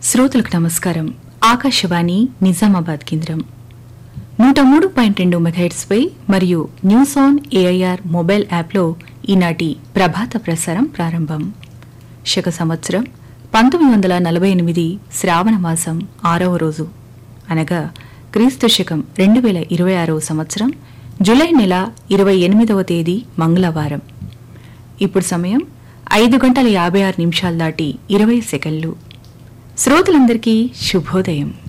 శ్రోతలకు నమస్కారం ఆకాశవాణి నిజామాబాద్ కేంద్రం నూట మూడు పాయింట్ రెండు మెగాహెట్స్పై మరియు న్యూస్ ఆన్ ఏఐఆర్ మొబైల్ యాప్లో ఈనాటి ప్రభాత ప్రసారం ప్రారంభం శక సంవత్సరం పంతొమ్మిది వందల నలభై ఎనిమిది శ్రావణ మాసం ఆరవ రోజు అనగా క్రీస్తు శకం రెండు వేల ఇరవై ఆరవ సంవత్సరం జూలై నెల ఇరవై ఎనిమిదవ తేదీ మంగళవారం ఇప్పుడు సమయం ఐదు గంటల యాభై ఆరు నిమిషాలు దాటి ఇరవై సెకండ్లు శ్రోతలందరికీ శుభోదయం